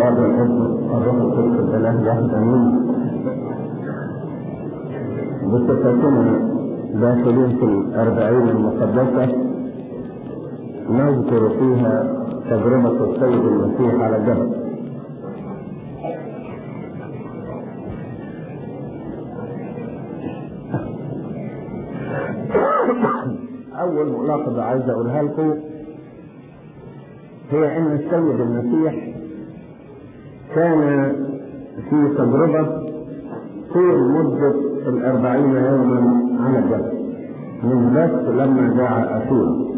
الاب والابن والروح القدس الاله واحد امين بصفتنا داخلين في الاربعين المقدسه نذكر فيها تجربه السيد المسيح على الجبل اول ملاحظه عايز اقولها لكم هي ان السيد المسيح كان في تجربة طول مدة الأربعين يوما على الجبل من بس لما جاء أخيه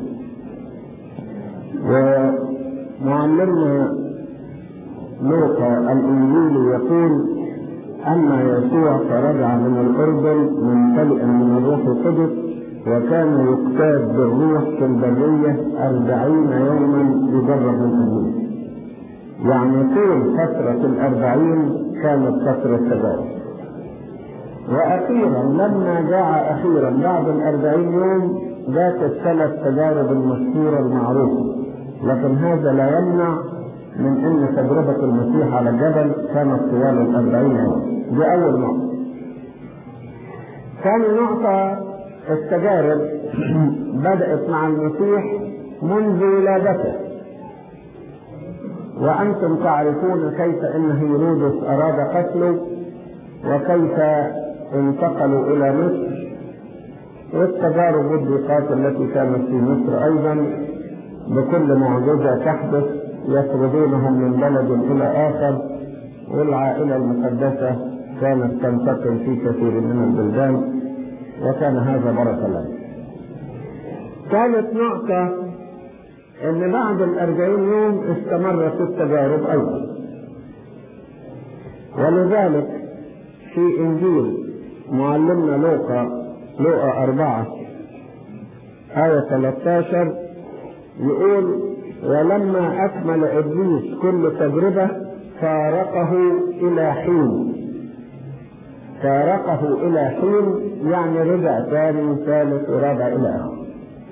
ومعلمنا لوقا الإنجيل يقول أما يسوع فرجع من الأردن ممتلئا من الروح القدس وكان يقتاد بالروح في البرية أربعين يوما يجرب من أبيه يعني طول فترة الأربعين كانت فترة تجارب وأخيرا لما جاء أخيرا بعد الأربعين يوم ذات الثلاث تجارب المشهورة المعروفة لكن هذا لا يمنع من أن تجربة المسيح على الجبل كانت طوال الأربعين يوم دي أول نقطة ثاني نقطة التجارب بدأت مع المسيح منذ ولادته وأنتم تعرفون كيف أن هيرودس أراد قتله وكيف انتقلوا إلى مصر والتجارب والضيقات التي كانت في مصر أيضا بكل معجزة تحدث يطردونهم من بلد إلى آخر والعائلة المقدسة كانت تنتقل في كثير من البلدان وكان هذا بركة لنا. ثالث نقطة ان بعد الاربعين يوم استمرت التجارب ايضا ولذلك في انجيل معلمنا لوقا لوقا أربعة آية 13 يقول ولما أكمل إبليس كل تجربة فارقه إلى حين فارقه إلى حين يعني رجع ثاني ثالث ورابع إلى آخره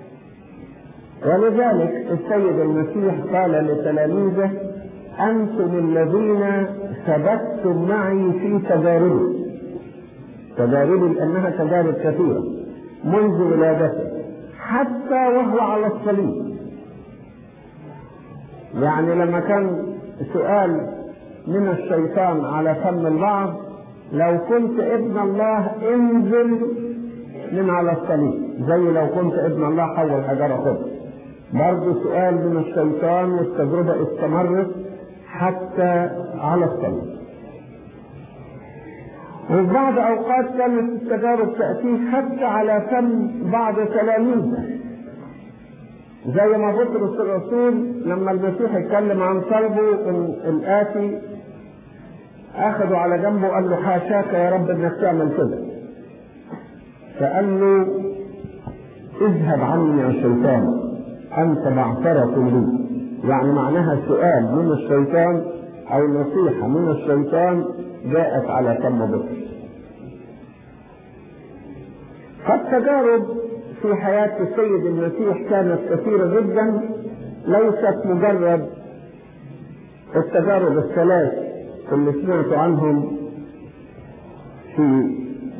ولذلك السيد المسيح قال لتلاميذه أنتم الذين ثبتتم معي في تجاربي تجاربي لأنها تجارب كثيرة منذ ولادته حتى وهو على الصليب يعني لما كان سؤال من الشيطان على فم البعض لو كنت ابن الله انزل من على الصليب زي لو كنت ابن الله حول حجر خبز برضه سؤال من الشيطان والتجربة استمرت حتى على الصليب وفي بعض أوقات كانت التجارب تأتيه حتى على فم بعض تلاميذه زي ما بطرس الرسول لما المسيح اتكلم عن صلبه الآتي أخذوا على جنبه قال له حاشاك يا رب إنك تعمل كده فقال له اذهب عني يا شيطان أنت معترة لي يعني معناها سؤال من الشيطان أو نصيحة من الشيطان جاءت على فم بطرس فالتجارب في حياة السيد المسيح كانت كثيرة جدا ليست مجرد التجارب الثلاث اللي سمعت عنهم في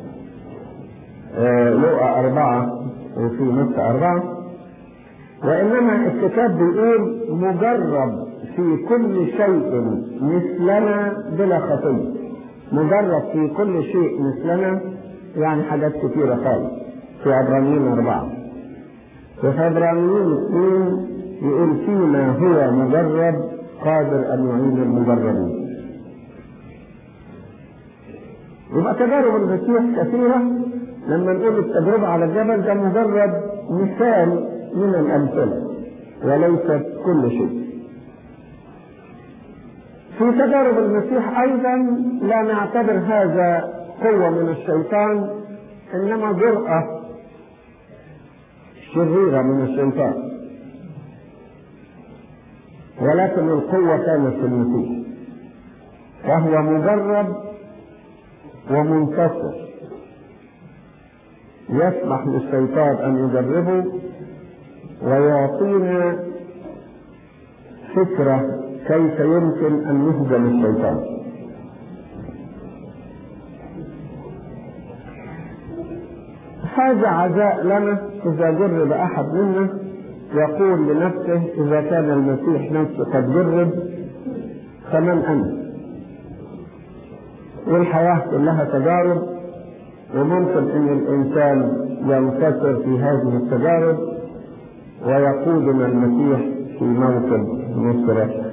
لقى أربعة وفي متى أربعة وإنما الكتاب بيقول مجرب في كل شيء مثلنا بلا خطية مجرب في كل شيء مثلنا يعني حاجات كثيرة خالص في عبرانيين أربعة وفي عبرانيين اثنين يقول فيما هو مجرب قادر أن يعين المجربين يبقى تجارب المسيح كثيرة لما نقول التجربة على الجبل ده مجرد مثال من الأمثلة وليست كل شيء في تجارب المسيح أيضا لا نعتبر هذا قوة من الشيطان إنما جرأة شريرة من الشيطان ولكن القوة كانت في المسيح فهو مجرب ومنتصر يسمح للشيطان أن يجربه ويعطينا فكرة كيف يمكن أن يهزم الشيطان هذا عزاء لنا إذا جرب أحد منا يقول لنفسه إذا كان المسيح نفسه قد جرب فمن أنا والحياة كلها تجارب وممكن أن الإنسان ينتصر في هذه التجارب ويقودنا المسيح في موكب نصرته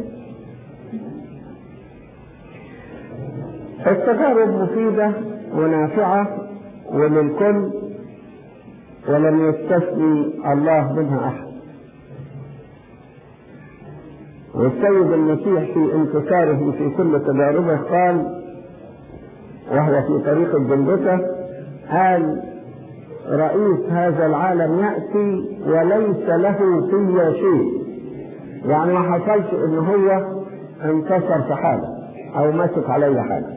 التجارب مفيدة ونافعة وللكل ولم يستثني الله منها أحد والسيد المسيح في انتصاره في كل تجاربه قال وهو في طريق الجلدته قال رئيس هذا العالم يأتي وليس له في شيء يعني ما حصلش ان هو انتصر في حاجة او مسك علي حاجة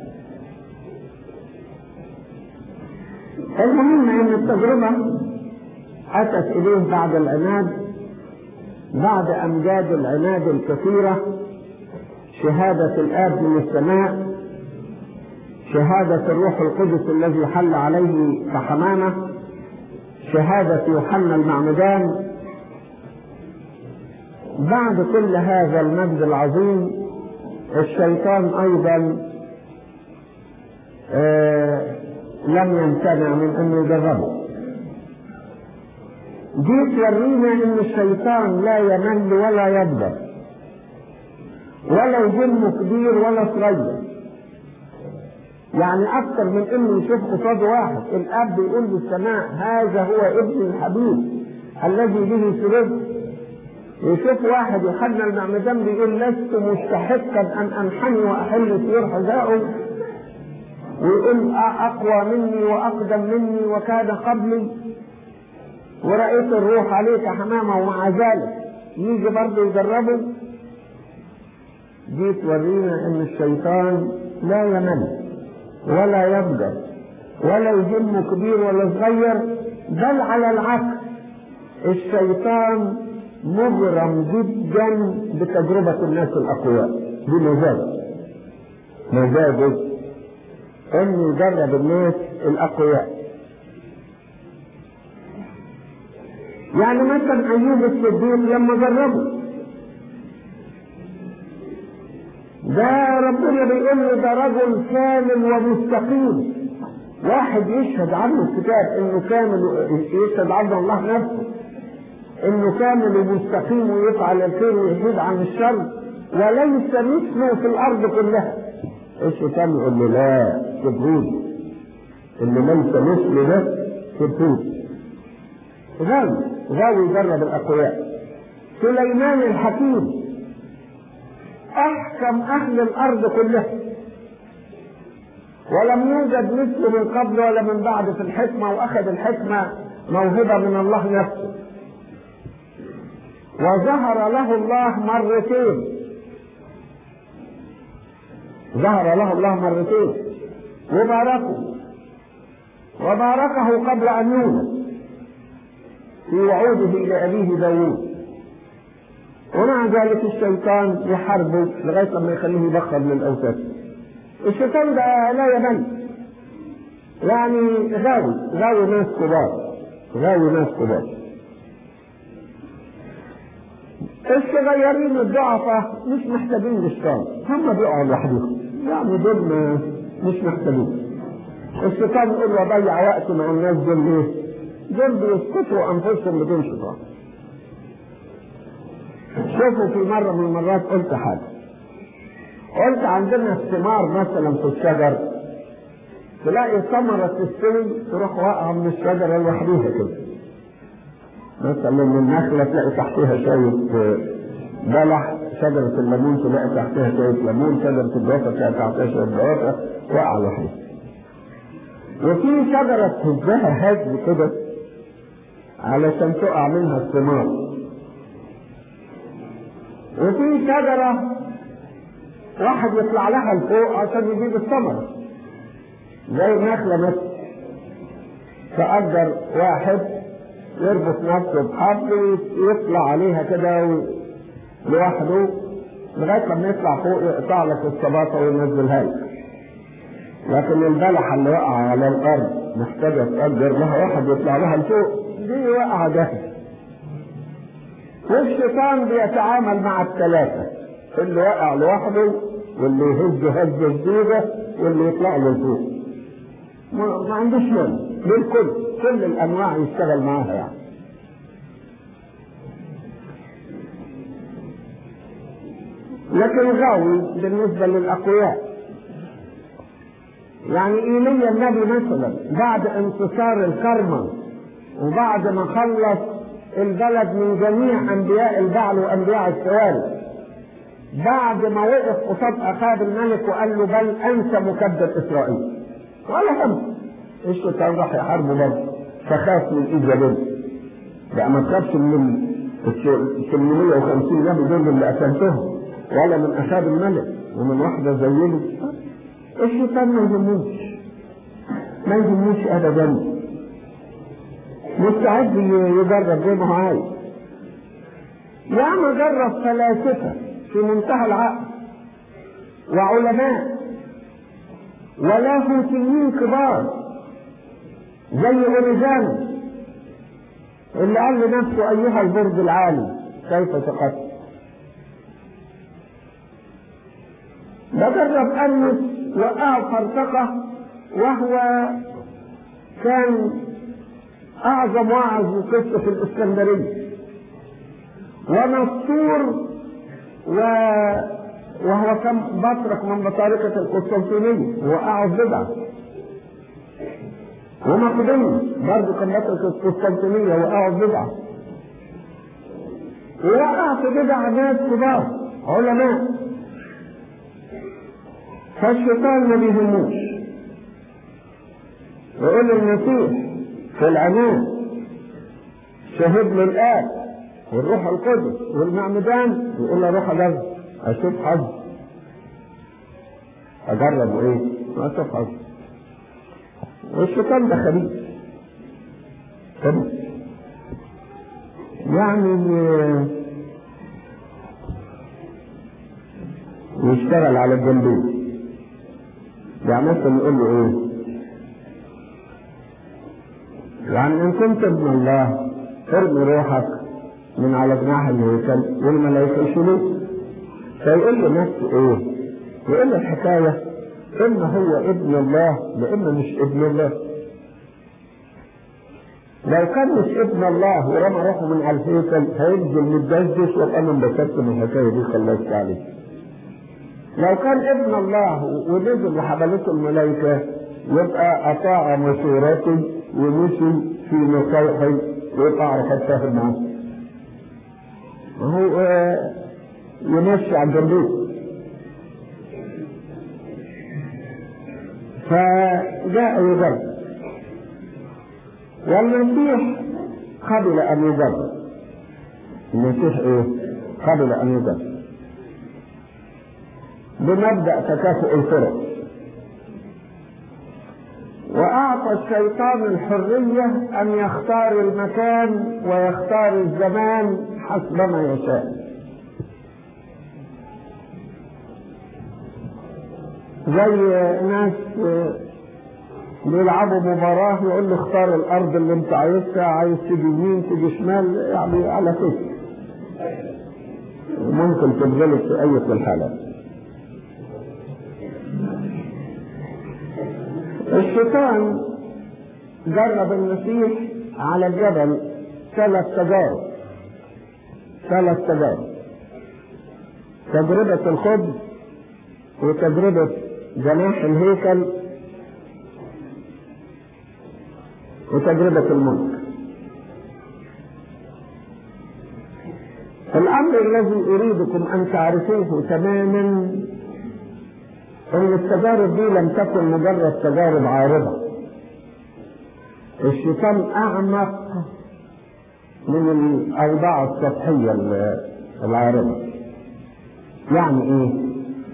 المهم ان التجربة اتت اليه بعد العناد بعد امجاد العناد الكثيرة شهادة الاب من السماء شهادة الروح القدس الذي حل عليه كحمامة شهادة يوحنا المعمدان بعد كل هذا المجد العظيم الشيطان ايضا آه لم يمتنع من انه يجربه دي تورينا ان الشيطان لا يمل ولا يكبر ولا يهم كبير ولا صغير يعني اكثر من انه يشوف قصاد واحد الاب يقول للسماء هذا هو ابن الحبيب الذي به سررت يشوف واحد يوحنا المعمدان بيقول لست مستحقا ان انحني واحل سيور حذائه ويقول اقوى مني واقدم مني وكان قبلي ورأيت الروح عليك حمامة ومع ذلك يجي برضه يجربه دي تورينا ان الشيطان لا يمل ولا يبدأ ولا يهم كبير ولا صغير بل على العكس الشيطان مغرم جدا بتجربة الناس الأقوياء دي مزاج مزاجه انه يجرب الناس الأقوياء يعني مثلا أيوب الصديق لما جربه ده ربنا بيقول له ده رجل كامل ومستقيم واحد يشهد عنه الكتاب انه كامل يشهد عنه الله نفسه انه كامل ومستقيم ويفعل الخير ويحيد عن الشر وليس مثله في الارض كلها الشيطان يقول له لا كبرود اللي ليس مثله ده كبرود غاوي غاوي يجرب الاقوياء سليمان الحكيم احكم اهل الارض كلها ولم يوجد مثله من قبل ولا من بعد في الحكمه واخذ الحكمه موهبه من الله نفسه وظهر له الله مرتين ظهر له الله مرتين وباركه وباركه قبل ان يولد في وعوده الى ابيه داوود ومع ذلك الشيطان يحاربه لغايه لما يخليه يبخر من الاوثان الشيطان ده لا يمل يعني غاوي غاوي ناس كبار غاوي ناس كبار الصغيرين الضعفاء مش محتاجين للشيطان هم بيقعوا لوحدهم يعني دول مش محتاجين الشيطان يقول له ضيع وقت مع الناس دول ليه؟ دول بيسقطوا انفسهم بدون شيطان شوفوا في مرة من المرات قلت حاجة قلت عندنا الثمار مثلا في الشجر تلاقي ثمرة تستوي تروح واقعة من الشجرة لوحديها كده مثلا من النخلة تلاقي تحتها شوية بلح شجرة الليمون تلاقي تحتها شوية ليمون شجرة الجوافة تلاقي تحتها شوية جوافة واقعة لوحديها وفي شجرة تهزها هز كده علشان تقع منها الثمار وفي شجرة واحد يطلع لها لفوق عشان يجيب الثمرة زي النخلة مثلا فأجر واحد يربط نفسه بحبل ويطلع عليها كده لوحده لغايه لما يطلع فوق يقطع لك الصباطه وينزلها لك لكن البلحه اللي وقع على الارض محتاجه تأجر لها واحد يطلع لها لفوق دي وقعه جاهزه والشيطان بيتعامل مع الثلاثه اللي وقع لوحده واللي يهز هزه جديده واللي يطلع له لفوق ما عندوش مانع للكل كل الانواع يشتغل معاها يعني لكن غاوي بالنسبة للأقوياء يعني إيليا النبي مثلا بعد انتصار الكرمة وبعد ما خلص البلد من جميع أنبياء البعل وأنبياء السواري بعد ما وقف قصاد أخاب الملك وقال له بل أنت مكذب إسرائيل ولا هم الشيطان راح يحاربه برضه فخاف من إيزابيل بقى ما تخافش من ال 850 نبي دول اللي قتلتهم ولا من أخاب الملك ومن واحدة زيني الشيطان ما يهموش ما يهموش أبدا مستعد يجرب زي ما هو عايز ياما جرب فلاسفة في منتهى العقل وعلماء ولاهوتيين كبار زي اوريجانو اللي قال لنفسه ايها البرج العالي كيف تقتل ده جرب أنس وقعه فرتقة وهو كان أعظم واعظ وقصة في الإسكندرية ونسطور و... وهو كان بطرك من بطاركة القسطنطينية وقعه بدعة ومقدونيا برضه كان بطرك القسطنطينية وقعه بدعة ووقع في بدع ناس كبار علماء فالشيطان ما بيهموش يقول المسيح في العنان شهد له الآب والروح القدس والمعمدان يقول له روح أجرب أشوف حظ أجرب إيه؟ أشوف حظ والشيطان ده خبيث خبيث يعني يشتغل على الجنبين يعني مثلا يقول له ايه يعني ان كنت ابن الله ارمي روحك من على جناح الهيكل والملائكه يشيلوه فيقول له نفسه ايه يقول له الحكايه اما هو ابن الله لاما مش ابن الله لو كان مش ابن الله ورمى روحه من على الهيكل هينزل متدشدش وابقى انا انبسطت من الحكايه دي خلصت عليه لو كان ابن الله ونزل وحملته الملائكة يبقى أطاع مشورته ومشي في نصيحه ويبقى عرف التاخد معاه. هو يمشي على الجنبين. فجاء يجرب والمسيح قبل أن يجرب المسيح إيه؟ قبل أن يجرب بمبدأ تكافؤ الفرق وأعطى الشيطان الحرية أن يختار المكان ويختار الزمان حسب ما يشاء زي ناس بيلعبوا مباراة يقول له اختار الأرض اللي أنت عايزها عايز تيجي يمين تيجي شمال يعني على كيف ممكن تتغلب في أي من الحالات الشيطان جرب المسيح على الجبل ثلاث تجارب ثلاث تجارب تجربة الخبز وتجربة جناح الهيكل وتجربة الملك الأمر الذي أريدكم أن تعرفوه تماما ان التجارب دي لم تكن مجرد تجارب عارضة الشيطان اعمق من الاوضاع السطحية العارضة يعني ايه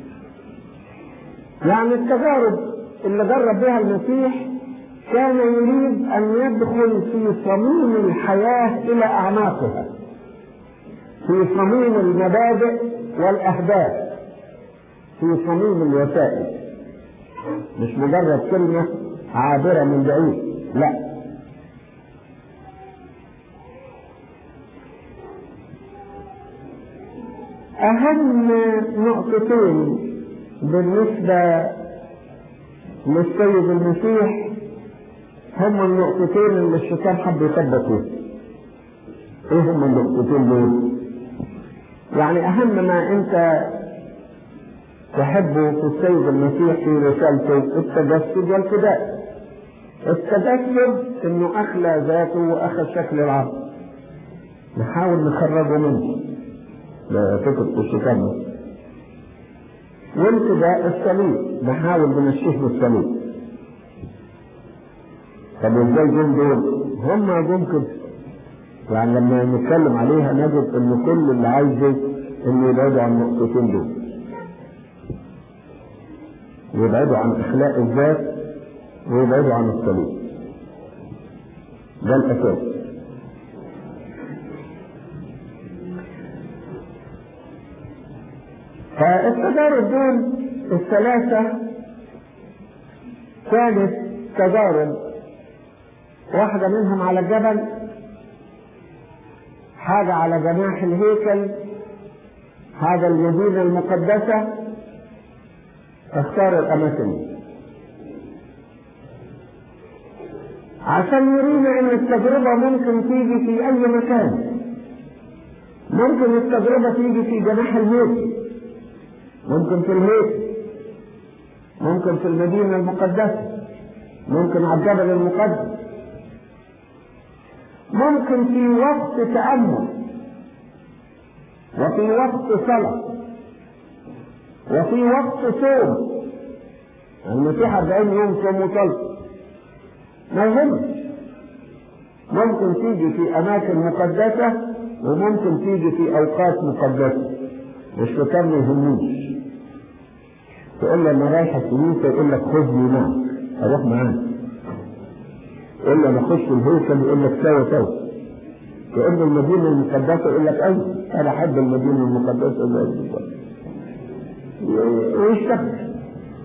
يعني التجارب اللي جرب بها المسيح كان يريد ان يدخل في صميم الحياة الى اعماقها في صميم المبادئ والأهداف في صميم الوسائل مش مجرد كلمة عابرة من بعيد لا أهم نقطتين بالنسبة للسيد المسيح هم النقطتين اللي الشيطان حب يثبت فيهم. ايه هم النقطتين دول؟ يعني اهم ما انت تحبه في السيد المسيح في رسالته التجسد والفداء. التجسد انه اخلى ذاته واخذ شكل العبد. نحاول نخرجه منه. ده فكرة الشيطان والفداء الصليب نحاول نمشيه بالصليب. طب ازاي جم دول؟ هم جم كده. يعني لما نتكلم عليها نجد ان كل اللي عايزه انه يبعدوا عن النقطتين دول. ويبعدوا عن اخلاق الذات ويبعدوا عن الصليب. ده الاساس. فالتجارب دول الثلاثة كانت تجارب واحدة منهم على الجبل حاجة على جناح الهيكل هذا المدينة المقدسة اختار الأماكن دي. عشان يرينا ان التجربة ممكن تيجي في اي مكان ممكن التجربة تيجي في جناح الهيكل ممكن في الهيكل ممكن في المدينة المقدسة ممكن على الجبل المقدس ممكن في وقت تأمل وفي وقت صلاة وفي وقت صوم المسيح 40 يوم صوم وصلاة ما يهمش ممكن تيجي في أماكن مقدسة وممكن تيجي في أوقات مقدسة الشيطان ما يهمنيش تقول له أنا رايح الكنيسة يقول لك خذني معك أروح معاك يقول له انا اخش الهيكل يقول لك سوا سوا يقول له المدينه المقدسه يقول لك ايوه انا احب المدينه المقدسه زي بالظبط ويشتغل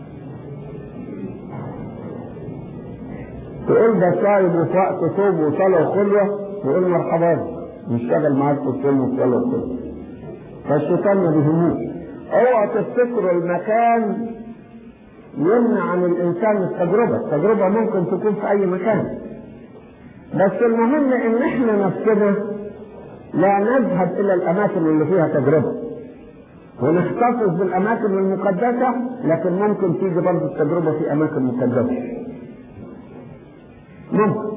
تقول ده صايم وفي وقت صوم وصلاه وخلوه يقول مرحبا نشتغل معاك في الصوم والصلاه والخلوه فالشيطان ما بيهموش اوعى تفتكروا المكان يمنع عن الانسان التجربه، التجربه ممكن تكون في اي مكان. بس المهم ان احنا نفسنا لا نذهب الى الاماكن اللي فيها تجربه. ونحتفظ بالاماكن المقدسه لكن ممكن تيجي برضه التجربه في اماكن مقدسه. ممكن.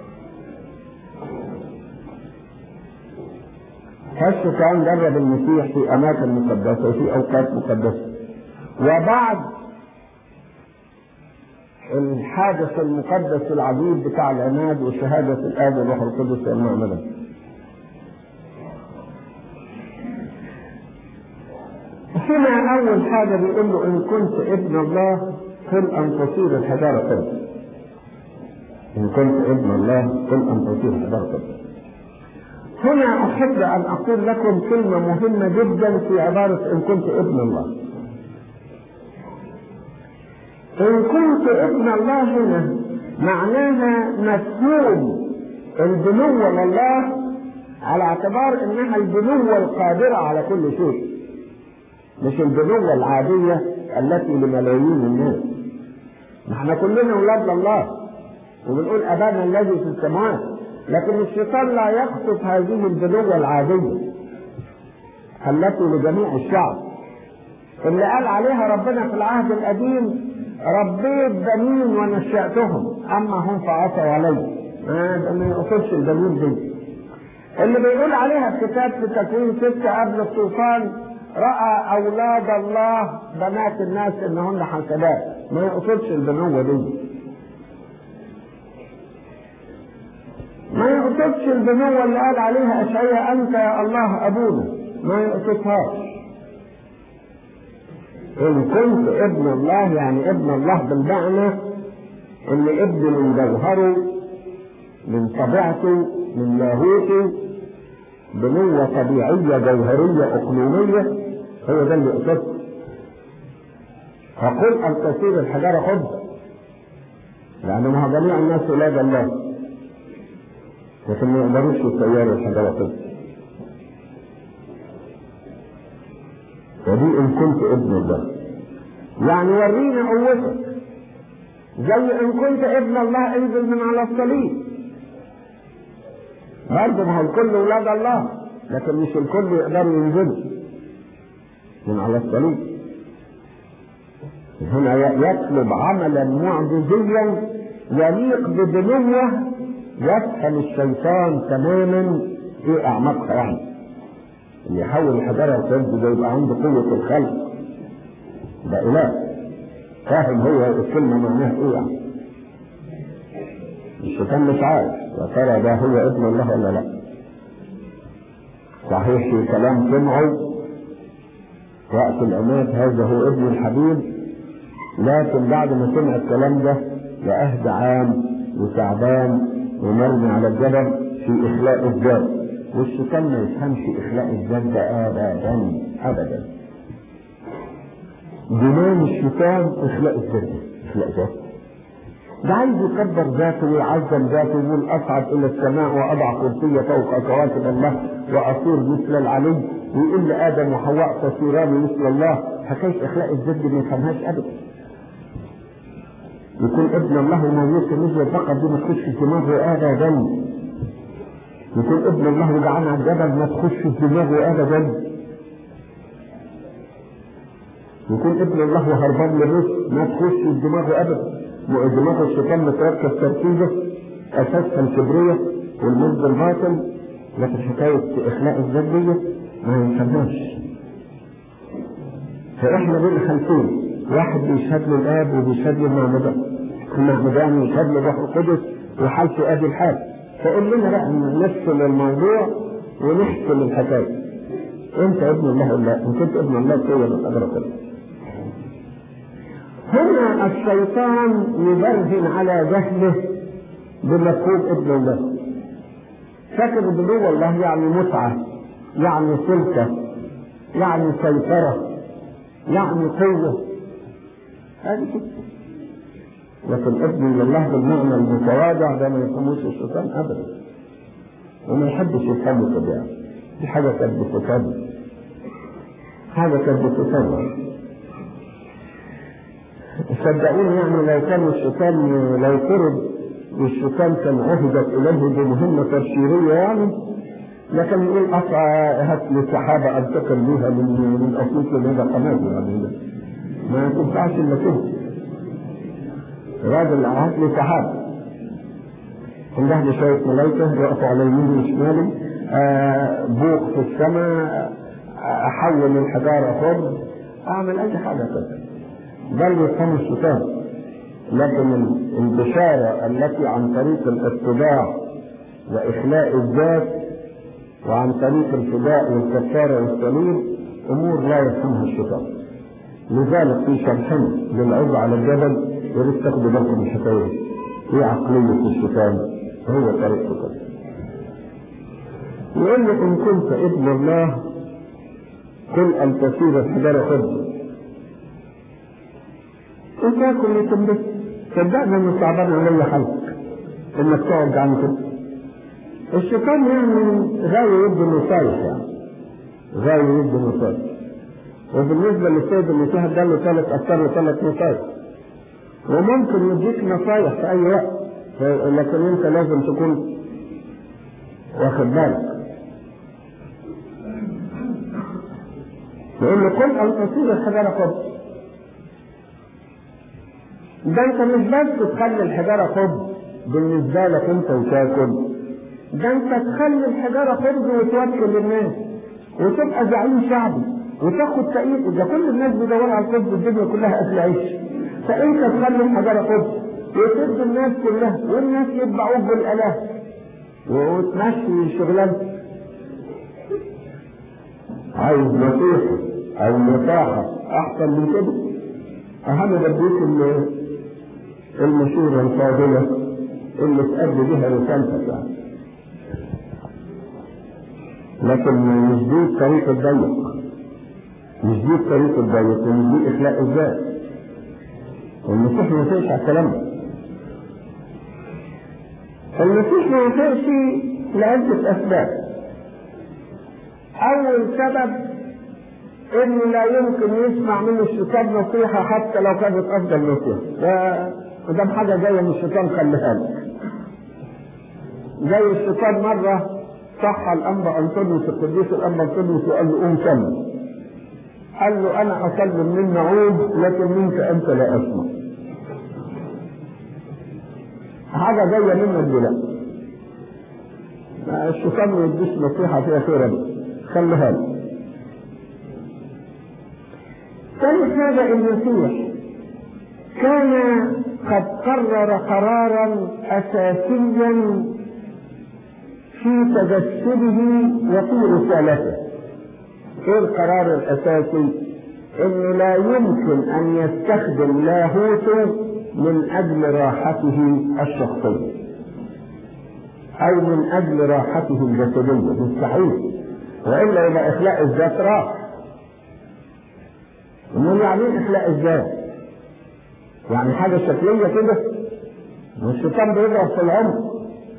فالشيطان جرب المسيح في اماكن مقدسه وفي اوقات مقدسه. وبعد الحادث المقدس العجيب بتاع العناد وشهادة الآب والروح القدس والمعمدة. هنا أول حاجة بيقول له إن كنت ابن الله قل أن تصير الحجارة قدس. إن كنت ابن الله قل أن تصير الحجارة قدس. هنا أحب أن أقول لكم كلمة مهمة جدا في عبارة إن كنت ابن الله. إن كنت ابن الله هنا معناها مفهوم البنوة لله على اعتبار انها البنوة القادرة على كل شيء مش البنوة العادية التي لملايين الناس احنا كلنا اولاد الله وبنقول ابانا الذي في السماوات لكن الشيطان لا يقصد هذه البنوة العادية التي لجميع الشعب اللي قال عليها ربنا في العهد القديم ربيت بنين ونشأتهم أما هم فعصوا علي ما ما يقصدش البنين دي اللي بيقول عليها الكتاب في تكوين ستة قبل الطوفان رأى أولاد الله بنات الناس إنهن حسنات ما يقصدش البنوة دي ما يقصدش البنوة اللي قال عليها أشعياء أنت يا الله أبونا ما يقصدهاش إن كنت ابن الله يعني ابن الله بالمعنى إن ابن من جوهره من طبيعته من لاهوته بنية طبيعية جوهرية أقلومية هو ده اللي يقصده فقل ان تصير الحجاره خبز لانه جميع الناس اولاد الله لكن ما يقدروش يسيروا الحجاره خبز ودي ان كنت ابن الله يعني ورينا قوتك زي ان كنت ابن الله انزل من على الصليب برضه ما هو الكل ولاد الله لكن مش الكل يقدروا ينزلوا من على الصليب هنا يطلب عملا معجزيا يليق بدنوه يفهم الشيطان تماما في اعماقها يعني اللي يحول الحجاره لكذب ده يبقى عنده قوه الخلق ده اله فاهم هو الكلمه معناها ايه يعني الشيطان مش عارف يا ترى ده هو ابن الله ولا لا صحيح في كلام سمعه وقت العماد هذا هو ابن الحبيب لكن بعد ما سمع الكلام ده لأهدى عام وتعبان ومرمي على الجبل في إخلاء الذات والشيطان ما يفهمش إخلاء الذات ده أبدا أبدا جنان الشيطان إخلاء الذات إخلاء ذات ده عايز يكبر ذاته ويعظم ذاته ويقول اصعد الى السماء واضع كرسي فوق كواكب الله واصير مثل العلي ويقول لادم وحواء تصيران مثل الله حكايه اخلاء الذات ما يفهمهاش ابدا يكون ابن الله وموت مثل فقط دي ما تخش في دماغه ابدا يكون ابن الله وجعان على الجبل ما تخش في دماغه ابدا يكون ابن الله وهربان من الرزق ما تخش في دماغه ابدا دماغ الشيطان متركز تركيزه اساسها الكبرية والمجد الباطل لكن حكاية اخلاء الذات دي ما يفهمهاش فاحنا بين خلفين واحد بيشهد له الاب وبيشهد له المعمدان المعمدان يشهد له الروح القدس وحالته ادي الحال فقول لنا بقى نفصل الموضوع ونحسم الحكايه انت ابن الله ولا ان كنت ابن الله تقول القدر كله هنا الشيطان يبرهن على جهله بمفهوم ابن الله فاكر بنو الله يعني متعة يعني سلطة يعني سيطرة يعني قوة هذه كده لكن ابن الله بالمعنى المتواضع ده ما يفهموش الشيطان ابدا وما يحبش يفهمه كده دي حاجة كانت بتتابع حاجة كانت بتتابع صدقوني يعني لو كان الشيطان لو فرض والشيطان كان عهدت اليه بمهمه تبشيريه يعني لكن يقول قطع هات لي سحابه انتقل بها من من اسيوط لهذا قناه يعني ما تنفعش الا كده راجل هات لي سحابه عنده لي شويه ملايكه يقفوا على يميني وشمالي آه بوق في السماء احول الحجاره خبز اعمل اي حاجه كده ده اللي يفهمه الشيطان لكن البشارة التي عن طريق الاتباع وإخلاء الذات وعن طريق الفداء والكفارة والصليب أمور لا يفهمها الشيطان لذلك في شرحنا للعظة على الجبل يريد تاخدوا بالكم من الحكاية ايه عقلية الشيطان هو طريقته كده يقول لك إن كنت ابن الله قل أن تصير الحجارة خبز وتاكل وتنبسط صدقني انه صعبان علي حالك انك تقعد عن كده الشيطان يعني غاوي يدي نصايح يعني غاوي يدي نصايح وبالنسبه للسيد المسيح ده له ثلاث افكار وثلاث نصايح وممكن يديك نصايح في اي وقت لكن انت لازم تكون واخد بالك يقول له قل ان تصير الحجاره قبل ده انت مش بس تخلي الحجارة خبز بالنسبة لك انت وتاكل ده انت تخلي الحجارة خبز وتوكل الناس وتبقى زعيم شعبي وتاخد تأييد ده كل الناس بيدوروا على الخبز الدنيا كلها اكل عيش فانت تخلي الحجارة خبز وتد الناس كلها والناس يتبعوك بالالاف وتمشي شغلانتك عايز نصيحة أو نصاحة أحسن من كده أهم بديك المشورة الفاضلة اللي تأدي بها رسالتك يعني لكن مش دي الطريق الضيق مش دي الطريق الضيق ومش دي إخلاء الذات والمسيح ما ينفعش على الكلام ده المسيح ما ينفعش لعدة أسباب أول سبب إنه لا يمكن يسمع من الشيطان نصيحة حتى لو كانت أفضل نصيحة وده حاجة جاية من الشيطان خليها لك زي الشيطان مرة صح الأنبا أنطونيوس القديس الأنبا أنطونيوس وقال له قوم كمل قال له أنا أسلم من نعود لكن منك أنت لا أسمع حاجة جاية منك دلوقتي الشيطان ما يديش نصيحة فيها خير خليها له ثالث حاجة المسيح كان قد قرر قرارا أساسيا في تجسده وفي رسالته ايه القرار الاساسي انه لا يمكن ان يستخدم لاهوته من اجل راحته الشخصيه او من اجل راحته الجسديه مستحيل والا يبقى اخلاء الذات راح امال يعني ايه اخلاء الذات يعني حاجه شكليه كده والشيطان بيضرب في العمر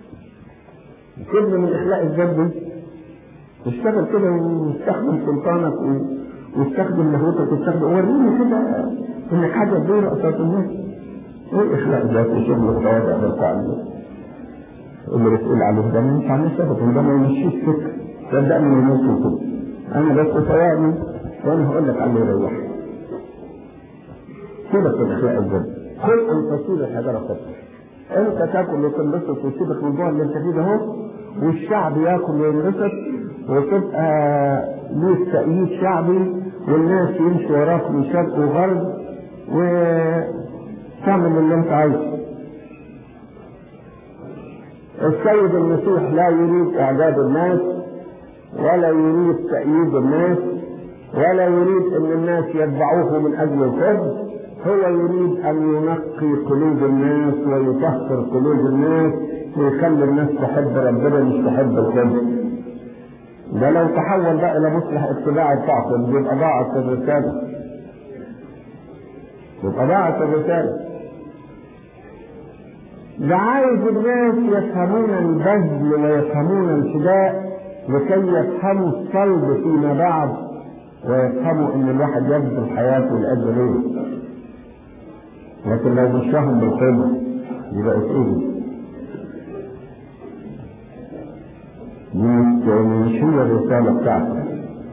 كل من اخلاء الذات دي تشتغل كده وتستخدم سلطانك وتستخدم لاهوتك وتستخدم وريني كده انك حاجه كبيره قصاد الناس ايه اخلاء ذات وشغل التواضع ده بتاع اللي بتقول عليه ده ما ينفع نسبة ده ما يمشيش فكر صدقني ما يمشي كده انا بس ثواني وانا هقول لك على اللي يريحك سيبك من اخلاء الذات كل ان تصير الحجره خطر انت تاكل وتنبسط وتسيبك من الجوع اللي انت فيه ده اهو والشعب ياكل وينبسط وتبقى ليك تأييد شعبي والناس يمشوا وراك من شرق وغرب وتعمل اللي انت عايزه. السيد المسيح لا يريد اعداد الناس ولا يريد تأييد الناس ولا يريد ان الناس يتبعوه من اجل الفضل هو يريد ان ينقي قلوب الناس ويطهر قلوب الناس ويخلي الناس تحب ربنا مش تحب الكذب ده لو تحول بقى الى مصلح اتباع بتاعته يبقى ضاعت الرساله يبقى ضاعت الرساله ده عايز الناس يفهمون البذل ويفهمون الفداء لكي يفهموا الصلب فيما بعد ويفهموا ان الواحد يبذل حياته لاجل ايه لكن لو مش فاهم بالقيمه يبقى ايه مش مش هي الرسالة بتاعته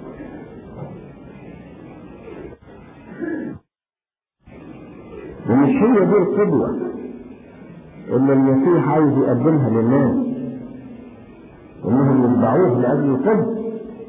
ومش هي دي القدوة اللي المسيح عايز يقدمها للناس انهم يتبعوه لاجل القدس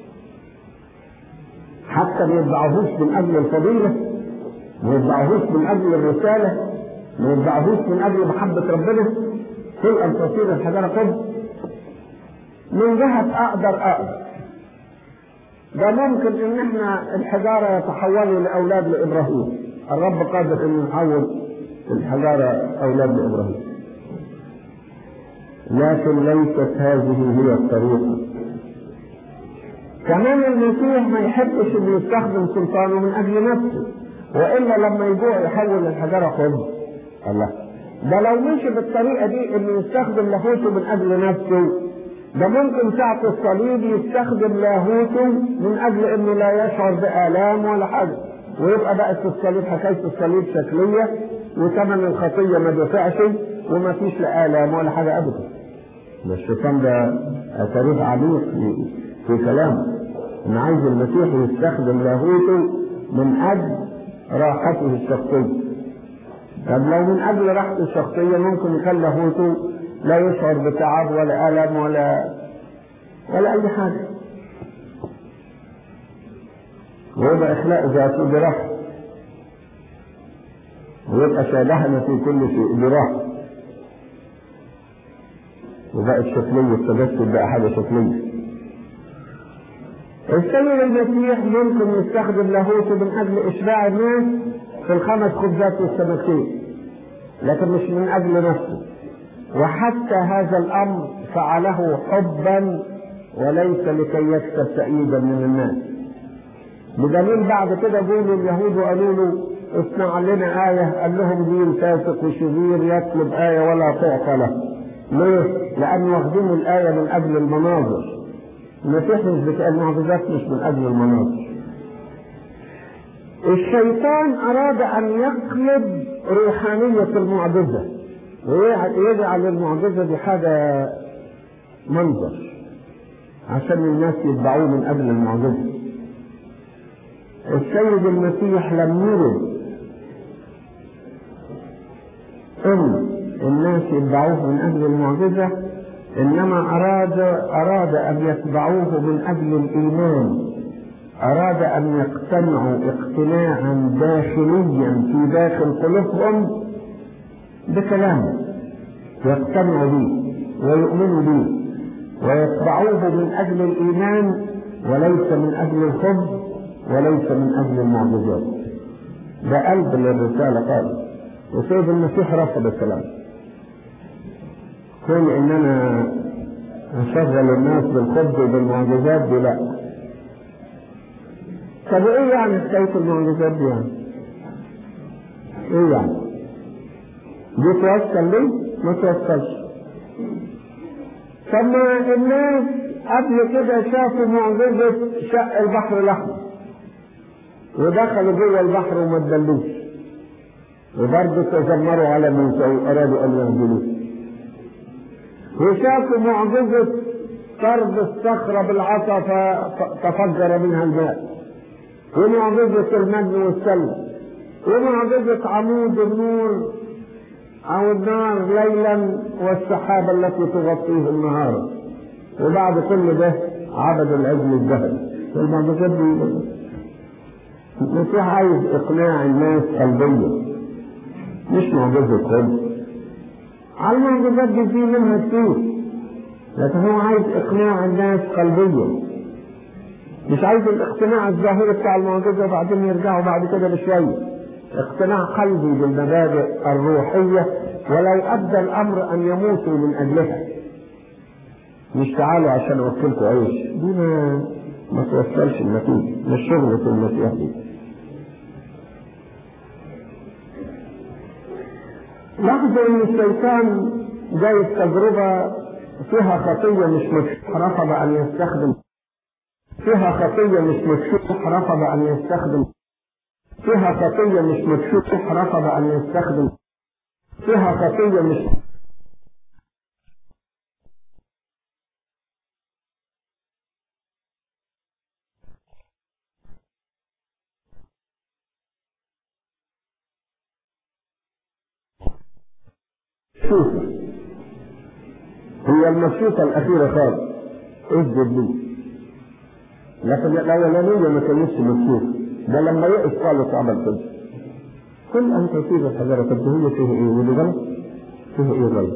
حتى ما يتبعوهوش من اجل الفضيلة ما يتبعوهوش من اجل الرسالة ما يتبعوهوش من اجل محبة ربنا كل ان تصير الحجارة قدس من جهة أقدر أقدر ده ممكن إن إحنا الحجارة يتحولوا لأولاد لإبراهيم الرب قادر إنه يحول الحجارة أولاد لإبراهيم لكن ليست هذه هي الطريقة كمان المسيح ما يحبش إنه يستخدم سلطانه من أجل نفسه وإلا لما يجوع يحول الحجارة خبز الله ده لو مشي بالطريقة دي إنه يستخدم لاهوته من أجل نفسه ده ممكن ساعة الصليب يستخدم لاهوته من أجل إنه لا يشعر بآلام ولا حاجة ويبقى بقت الصليب حكاية الصليب شكلية وثمن الخطية ما دفعش وما فيش لا آلام ولا حاجة أبدا ده الشيطان ده أساليب عميق في, في كلامه إن عايز المسيح يستخدم لاهوته من أجل راحته الشخصية طب لو من أجل راحته الشخصية ممكن يخلي لاهوته لا يشعر بتعب ولا ألم ولا ولا أي حاجة ويبقى إخلاء ذاته براحة ويبقى شابهنا في كل شيء براحة وبقت شكلية التجسد بقى حاجة شكلية السيد المسيح ممكن يستخدم لاهوته من أجل إشباع الناس في الخمس خبزات والسمكتين لكن مش من أجل نفسه وحتى هذا الامر فعله حبا وليس لكي يكسب تأييدا من الناس بدليل بعد كده قولوا اليهود وقالوا له اصنع لنا آية قال لهم دين فاسق وشرير يطلب آية ولا تعطى له ليه؟ لأن واخدين الآية من أجل المناظر المسيح مش بتاع المعجزات مش من أجل المناظر الشيطان أراد أن يقلب روحانية المعجزة ويجعل المعجزة دي حاجة منظر عشان الناس يتبعوه من أجل المعجزة السيد المسيح لم يرد ان الناس يتبعوه من اجل المعجزه انما اراد اراد ان يتبعوه من اجل الايمان اراد ان يقتنعوا اقتناعا داخليا في داخل قلوبهم بكلامه يقتنعوا به ويؤمنوا به ويتبعوه من اجل الايمان وليس من اجل الخبز وليس من اجل المعجزات ده قلب للرساله خالص وسيد المسيح رفض الكلام كون ان انا اشغل الناس بالخبز وبالمعجزات دي لا طب ايه يعني حكايه المعجزات دي يعني؟ ايه يعني؟ دي توصل ليه؟ ما توصلش طب ما الناس قبل كده شافوا معجزة شق البحر الأحمر ودخلوا جوه البحر وما تدلوش وبرضه تذمروا على موسى وارادوا ان يهزموه وشافوا معجزة طرد الصخرة بالعصا فتفجر منها الماء ومعجزة المجد والسلم ومعجزة عمود النور أو النار ليلا والسحابة التي تغطيه النهار وبعد كل ده عبد العجل الذهبي والمعجزات دي المسيح عايز إقناع الناس قلبيا مش معجزة خبز على المعجزات دي في منها كتير لكن هو عايز إقناع الناس قلبيا مش عايز الاقتناع الظاهري بتاع المعجزة وبعدين يرجعوا بعد كده بشوية اقتناع قلبي بالمبادئ الروحية ولو أدى الأمر أن يموتوا من أجلها مش تعالوا عشان أوكلكم عيش دي ما ما توصلش النتيجة مش شغلة المسيح دي لاحظوا ان الشيطان جاي تجربة فيها خطية مش مكشوف رفض ان يستخدم فيها خطية مش مكشوف رفض ان يستخدم فيها خطية مش مكشوف رفض ان يستخدم فيها خطية مش مكشوفة هي المكشوفة الأخيرة خالص اسجد لي لكن الأولانية ما كانتش مكشوفة ده لما يقف خالص عمل كده كل أن تصيب الحجرة طب هي فيها إيه ودي غلط؟ فيها إيه غلط؟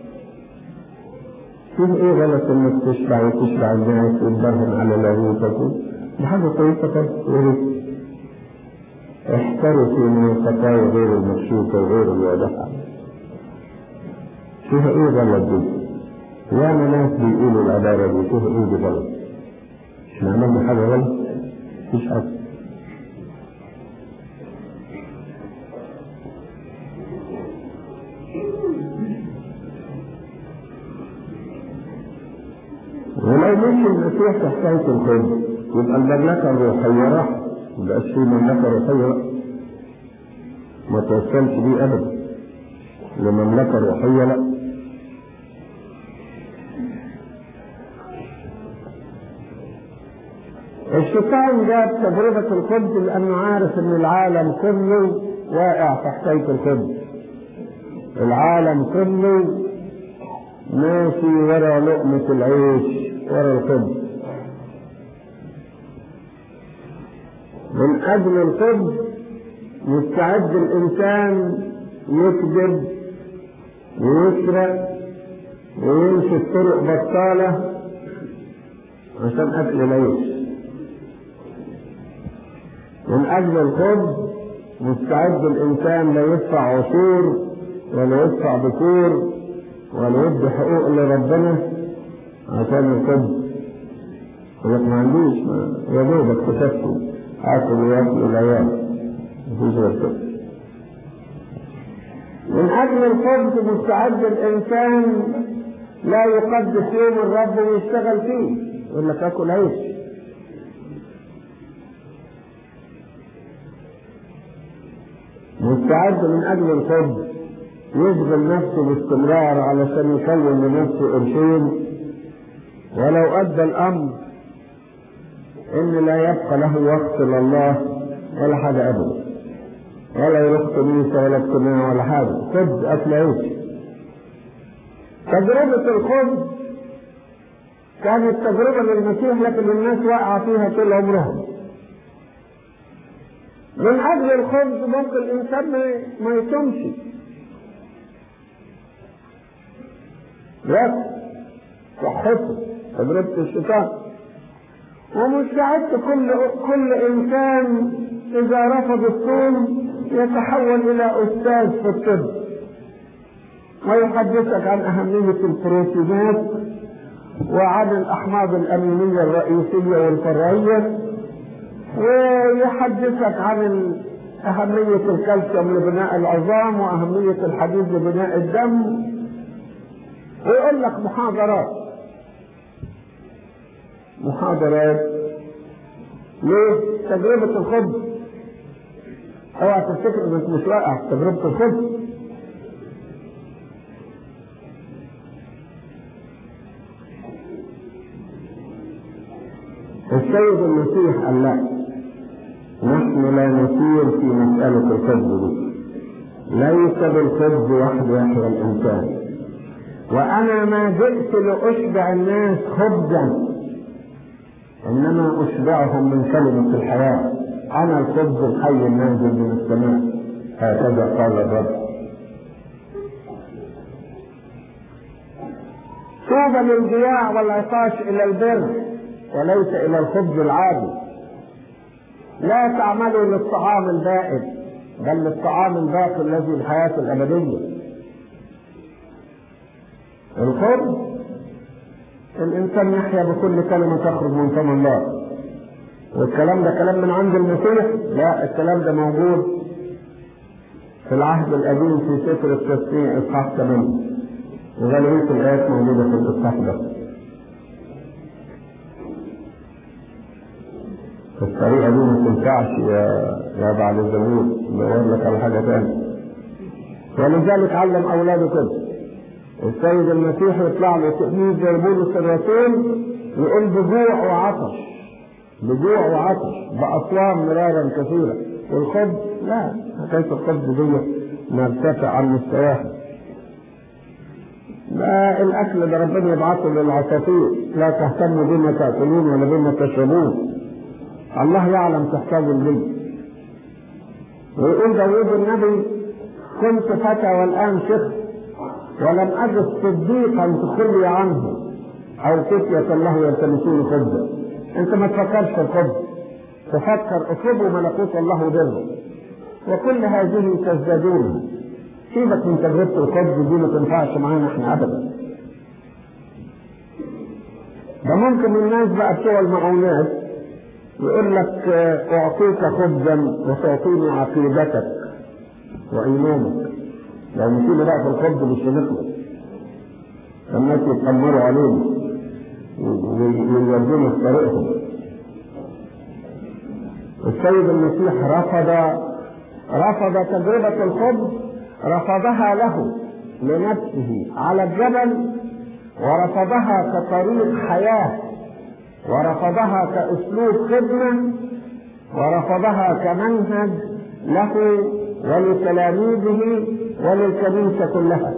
فيها إيه غلط إنك تشبع وتشبع الناس وتبرهن على لاهوتك دي حاجة كويسة خالص يا ريت احترسوا من الخطايا غير المكشوفة وغير الواضحة فيها ايه غلط دي؟ ياما ناس بيقولوا العبارة دي فيها ايه دي غلط؟ احنا عملنا حاجة غلط؟ مفيش حاجة ولو مشي المسيح في حكاية الخبز يبقى المملكة الروحية راح مبقاش في مملكة روحية ما توصلش بيه أبدا لمملكة روحية لا الشيطان جاب تجربة الخبز لأنه عارف إن العالم كله واقع في حكاية الخبز. العالم كله ماشي ورا لقمة العيش ورا الخبز. من أجل الخبز مستعد الإنسان يكذب ويسرق ويمشي في طرق بطالة عشان أكل العيش. من أجل الخبز مستعد الإنسان لا يدفع عشور ولا يدفع بكور ولا يدي حقوق لربنا عشان الخبز يقول ما عنديش ما يا دوبك تكفي آكل وياكل الأيام مفيش غير كده من أجل الخبز مستعد الإنسان لا يقدس يوم الرب ويشتغل فيه يقول لك آكل عيش مستعد من أجل الخبز يشغل نفسه باستمرار علشان يكون لنفسه قرشين ولو أدى الأمر إن لا يبقى له وقت لله ولا حاجة أبدا ولا يروح كنيسة ولا اجتماع ولا حاجة خبز أكل عيش تجربة الخبز كانت تجربة للمسيح لكن الناس واقعة فيها طول عمرهم من أجل الخبز ممكن الإنسان ما يصومش ياكل صحته تجربة الشيطان ومستعد كل كل إنسان إذا رفض الصوم يتحول إلى أستاذ في الطب ويحدثك عن أهمية البروتينات وعن الأحماض الأمينية الرئيسية والفرعية ويحدثك عن أهمية الكالسيوم لبناء العظام وأهمية الحديد لبناء الدم ويقول لك محاضرات محاضرات ليه؟ تجربة الخبز اوعى تفتكر انك مش واقع في تجربة الخبز السيد المسيح قال لا نحن لا نسير في مسألة الخبز دي ليس بالخبز وحده يحيى الإنسان وأنا ما جئت لأشبع الناس خبزا إنما أشبعهم من كلمة الحياة أنا الخبز الحي النازل من السماء هكذا قال الرب طوبى للجياع والعطاش إلى البر وليس إلى الخبز العادي لا تعملوا للطعام البائد بل للطعام الباقي الذي الحياة الأبدية الخبز الإنسان يحيا بكل كلمة تخرج من فم الله والكلام ده كلام من عند المسيح لا الكلام ده موجود في العهد القديم في سفر التسبيح إصحاح 8 وغالبية الآيات موجودة في الإصحاح ده الطريقة دي ما تنفعش يا يا بعد الزمون بدور لك على حاجة تانية ولذلك علم أولاده كده السيد المسيح يطلع له تلميذ زي بولس الرسول يقول بجوع وعطش بجوع وعطش بأصوام مرارا كثيرة والخبز لا حكاية الخبز دي مرتفع عن مستواها لا الأكل ده ربنا يبعثه للعصافير لا تهتموا بما تأكلون ولا بما تشربون الله يعلم تحتاج البيت ويقول داوود النبي كنت فتى والآن شيخ ولم أجد صديقا تخلي عنه أو فتية له يلتمسون خبزا أنت ما تفكرش في الخبز تفكر اطلبوا ملكوت الله بره وكل هذه تزدادون سيبك من تجربة الخبز دي ما تنفعش معانا احنا أبدا ده ممكن الناس بقى بتوع المعونات يقول لك أعطيك خبزا وتعطيني عقيدتك وإيمانك لو مشينا بقى في الخبز مش هنخلص الناس يتأمروا علينا ويودونا في طريقهم السيد المسيح رفض رفض تجربة الخبز رفضها له لنفسه على الجبل ورفضها كطريق حياة ورفضها كأسلوب خدمة ورفضها كمنهج له ولتلاميذه وللكنيسة كلها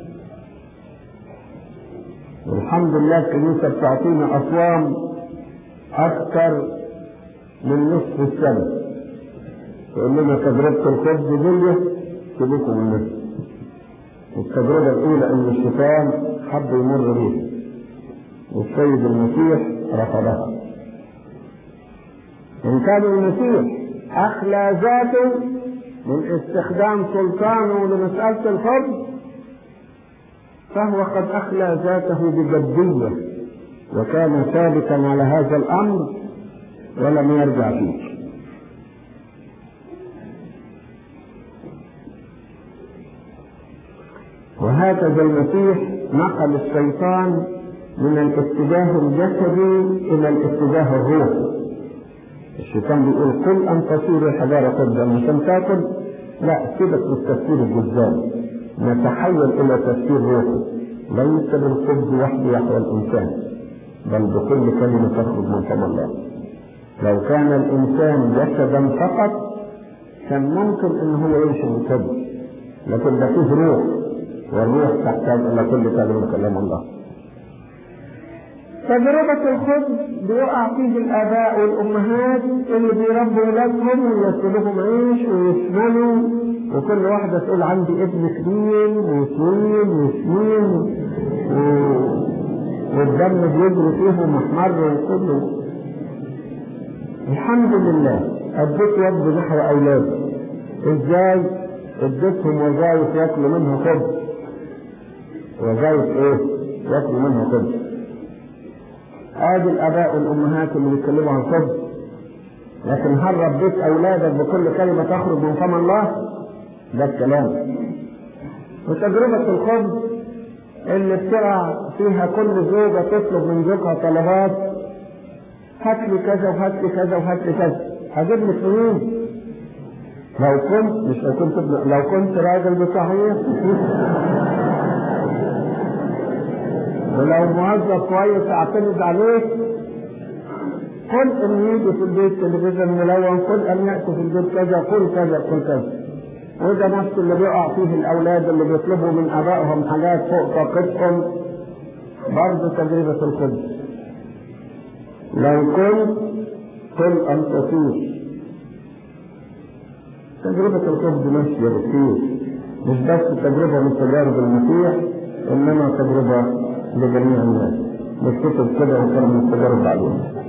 والحمد لله الكنيسة بتعطينا أصوام أكثر من نصف السنة تقول لنا تجربة الخبز دي سيبكم منها التجربة الأولى إن الشيطان حب يمر بيها والسيد المسيح رفضها إن كان المسيح أخلى ذاته من استخدام سلطانه لمسألة الخبز فهو قد أخلى ذاته بجدية وكان ثابتا على هذا الأمر ولم يرجع فيه وهكذا المسيح نقل الشيطان من الاتجاه الجسدي الى الاتجاه الروحي الشيطان بيقول قل ان تصير الحجاره قدام عشان تاكل لا سيبك من التفكير الجزامي نتحول الى تفكير روحي ليس بالخبز وحده يحيا الانسان بل بكل كلمه تخرج من فم الله لو كان الانسان جسدا فقط كان ممكن ان هو يمشي بالخبز لكن ده فيه روح والروح تحتاج الى كل كلمه كلام الله تجربة الخبز بيقع فيه الآباء والأمهات اللي بيربوا ولادهم ويسلبهم عيش ويسمنوا وكل واحدة تقول عندي ابن كبير وسمين وسمين و... والدم بيجري فيه ومحمر وكله الحمد لله اديت يد نحو اولادي ازاي اديتهم وظائف ياكلوا منها خبز وظائف ايه ياكلوا منها خبز ادي الاباء والامهات اللي بيتكلموا عن الخبز لكن هل ربيت اولادك بكل كلمه تخرج من فم الله ده الكلام وتجربه الخبز اللي بتقع فيها كل زوجه تطلب من زوجها طلبات هات لي كذا وهات لي كذا وهات لي كذا هجيب لك منين؟ لو كنت مش لو كنت لو كنت راجل بصحيح ولو موظف كويس اعتمد عليه قل ان يجي في البيت تلفزيون ملون قل ان ياتي في البيت كذا قل كذا قل كذا وده نفس اللي بيقع فيه الاولاد اللي بيطلبوا من ابائهم حاجات فوق طاقتهم برضه تجربه الخبز لو كنت قل ان تصير تجربة الخبز ماشية بكثير مش بس تجربة من تجارب المسيح إنما تجربة لجميع الناس مش كتب كده وكان من التجارب بعدين